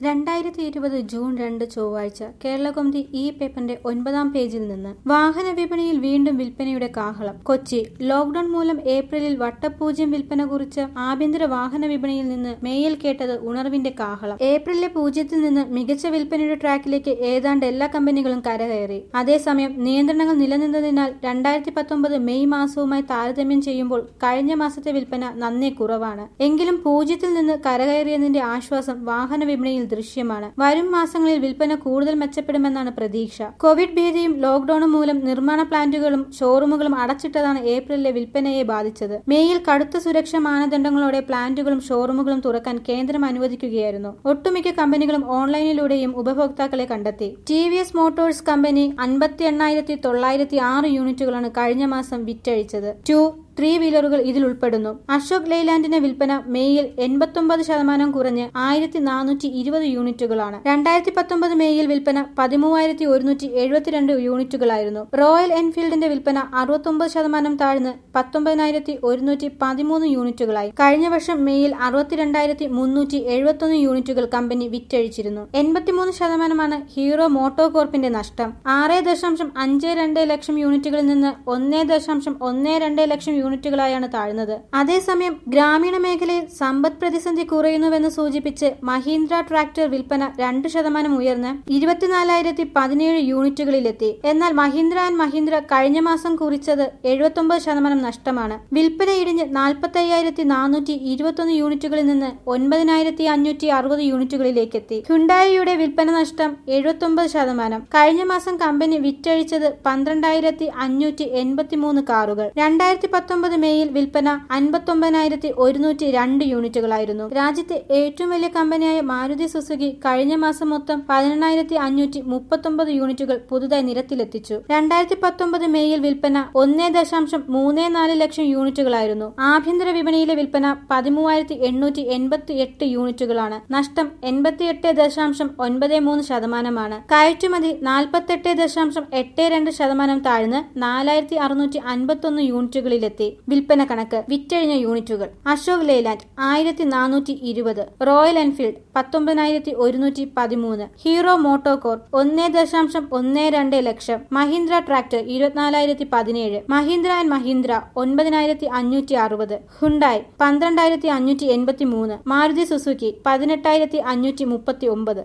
രണ്ടായിരത്തി ഇരുപത് ജൂൺ രണ്ട് ചൊവ്വാഴ്ച കേരളകൗമുദി ഈ പേപ്പറിന്റെ ഒൻപതാം പേജിൽ നിന്ന് വാഹന വിപണിയിൽ വീണ്ടും വിൽപ്പനയുടെ കാഹളം കൊച്ചി ലോക്ഡൌൺ മൂലം ഏപ്രിലിൽ വട്ടപൂജ്യം വിൽപ്പന കുറിച്ച ആഭ്യന്തര വാഹന വിപണിയിൽ നിന്ന് മേയിൽ കേട്ടത് ഉണർവിന്റെ കാഹളം ഏപ്രിലിലെ പൂജ്യത്തിൽ നിന്ന് മികച്ച വിൽപ്പനയുടെ ട്രാക്കിലേക്ക് ഏതാണ്ട് എല്ലാ കമ്പനികളും കരകയറി അതേസമയം നിയന്ത്രണങ്ങൾ നിലനിന്നതിനാൽ രണ്ടായിരത്തി പത്തൊമ്പത് മെയ് മാസവുമായി താരതമ്യം ചെയ്യുമ്പോൾ കഴിഞ്ഞ മാസത്തെ വിൽപ്പന നന്നേ കുറവാണ് എങ്കിലും പൂജ്യത്തിൽ നിന്ന് കരകയറിയതിന്റെ ആശ്വാസം വാഹന വിപണിയിൽ ദൃശ്യമാണ് വരും മാസങ്ങളിൽ വിൽപ്പന കൂടുതൽ മെച്ചപ്പെടുമെന്നാണ് പ്രതീക്ഷ കോവിഡ് ഭീതിയും ലോക്ഡൌണും മൂലം നിർമ്മാണ പ്ലാന്റുകളും ഷോറൂമുകളും അടച്ചിട്ടതാണ് ഏപ്രിലിലെ വിൽപ്പനയെ ബാധിച്ചത് മേയിൽ കടുത്ത സുരക്ഷാ മാനദണ്ഡങ്ങളോടെ പ്ലാന്റുകളും ഷോറൂമുകളും തുറക്കാൻ കേന്ദ്രം അനുവദിക്കുകയായിരുന്നു ഒട്ടുമിക്ക കമ്പനികളും ഓൺലൈനിലൂടെയും ഉപഭോക്താക്കളെ കണ്ടെത്തി T V S motors company അൻപത്തി എണ്ണായിരത്തി തൊള്ളായിരത്തി ആറ് യൂണിറ്റുകളാണ് കഴിഞ്ഞ മാസം വിറ്റഴിച്ചത് ടു ത്രീ വീലറുകൾ ഇതിൽ ഉൾപ്പെടുന്നു അശോക് ലെയ്ലാൻഡിന്റെ വിൽപ്പന മെയ്യിൽ എൺപത്തൊമ്പത് ശതമാനം കുറഞ്ഞ് ആയിരത്തി നാനൂറ്റി ഇരുപത് യൂണിറ്റുകളാണ് രണ്ടായിരത്തി പത്തൊമ്പത് മെയ്യിൽ വിൽപ്പന പതിമൂവായിരത്തി ഒരുന്നൂറ്റി എഴുപത്തിരണ്ട് യൂണിറ്റുകളായിരുന്നു റോയൽ എൻഫീൽഡിന്റെ വിൽപ്പന അറുപത്തൊമ്പത് ശതമാനം താഴ്ന്ന് പത്തൊമ്പതിനായിരത്തി ഒരുന്നൂറ്റി പതിമൂന്ന് യൂണിറ്റുകളായി കഴിഞ്ഞ വർഷം മെയ്യിൽ അറുപത്തിരണ്ടായിരത്തി മുന്നൂറ്റി എഴുപത്തൊന്ന് യൂണിറ്റുകൾ കമ്പനി വിറ്റഴിച്ചിരുന്നു എൺപത്തിമൂന്ന് ശതമാനമാണ് ഹീറോ മോട്ടോ കോർപ്പിന്റെ നഷ്ടം ആറ് ദശാംശം അഞ്ച് രണ്ട് ലക്ഷം യൂണിറ്റുകളിൽ നിന്ന് ഒന്നേ ദശാംശം ഒന്നേ രണ്ട് ലക്ഷം യൂണിറ്റുകളായാണ് താഴ്ന്നത് അതേസമയം ഗ്രാമീണ മേഖലയിൽ സമ്പദ് പ്രതിസന്ധി കുറയുന്നുവെന്ന് സൂചിപ്പിച്ച് മഹീന്ദ്ര ട്രാക്ടർ വിൽപ്പന രണ്ട് ശതമാനം ഉയർന്ന് ഇരുപത്തിനാലായിരത്തി പതിനേഴ് യൂണിറ്റുകളിലെത്തി എന്നാൽ മഹീന്ദ്ര ആൻഡ് മഹീന്ദ്ര കഴിഞ്ഞ മാസം കുറിച്ചത് എഴുപത്തൊമ്പത് ശതമാനം നഷ്ടമാണ് വിൽപ്പന ഇടിഞ്ഞ് നാൽപ്പത്തി അയ്യായിരത്തി നാനൂറ്റി ഇരുപത്തൊന്ന് യൂണിറ്റുകളിൽ നിന്ന് ഒൻപതിനായിരത്തി അഞ്ഞൂറ്റി അറുപത് യൂണിറ്റുകളിലേക്ക് എത്തി ഹുണ്ടായിയുടെ വിൽപ്പന നഷ്ടം എഴുപത്തൊമ്പത് ശതമാനം കഴിഞ്ഞ മാസം കമ്പനി വിറ്റഴിച്ചത് പന്ത്രണ്ടായിരത്തി അഞ്ഞൂറ്റി എൺപത്തി മൂന്ന് കാറുകൾ രണ്ടായിരത്തി പത്തൊമ്പത് മെയ്യിൽ വിൽപ്പന അൻപത്തൊമ്പതിനായിരത്തി ഒരുന്നൂറ്റി രണ്ട് യൂണിറ്റുകളായിരുന്നു രാജ്യത്തെ ഏറ്റവും വലിയ കമ്പനിയായ മാരുതി സുസുക്കി കഴിഞ്ഞ മാസം മൊത്തം പതിനെണ്ണായിരത്തി അഞ്ഞൂറ്റി മുപ്പത്തൊമ്പത് യൂണിറ്റുകൾ പുതുതായി നിരത്തിലെത്തിച്ചു രണ്ടായിരത്തി പത്തൊമ്പത് മെയ്യിൽ വിൽപ്പന ഒന്നേ ദശാംശം മൂന്നേ നാല് ലക്ഷം യൂണിറ്റുകളായിരുന്നു ആഭ്യന്തര വിപണിയിലെ വിൽപ്പന പതിമൂവായിരത്തി എണ്ണൂറ്റി എൺപത്തി എട്ട് യൂണിറ്റുകളാണ് നഷ്ടം എൺപത്തിയെട്ട് ദശാംശം ഒൻപത് മൂന്ന് ശതമാനമാണ് കയറ്റുമതി നാൽപ്പത്തെട്ട് ദശാംശം എട്ട് രണ്ട് ശതമാനം താഴ്ന്ന് നാലായിരത്തി അറുന്നൂറ്റി അൻപത്തൊന്ന് യൂണിറ്റുകളിലെത്തി വിൽപ്പന കണക്ക് വിറ്റഴിഞ്ഞ യൂണിറ്റുകൾ അശോക് ലെയ്ലാൻഡ് ആയിരത്തി നാനൂറ്റി ഇരുപത് റോയൽ എൻഫീൽഡ് പത്തൊമ്പതിനായിരത്തി ഒരുന്നൂറ്റി പതിമൂന്ന് ഹീറോ മോട്ടോകോർ ഒന്നേ ദശാംശം ഒന്നേ രണ്ട് ലക്ഷം മഹീന്ദ്ര ട്രാക്ടർ ഇരുപത്തിനാലായിരത്തി പതിനേഴ് മഹീന്ദ്ര ആൻഡ് മഹീന്ദ്ര ഒൻപതിനായിരത്തി അഞ്ഞൂറ്റി അറുപത് ഹുണ്ടായി പന്ത്രണ്ടായിരത്തി അഞ്ഞൂറ്റി എൺപത്തി മൂന്ന് മാരുതി സുസുക്കി പതിനെട്ടായിരത്തി അഞ്ഞൂറ്റി മുപ്പത്തി ഒമ്പത്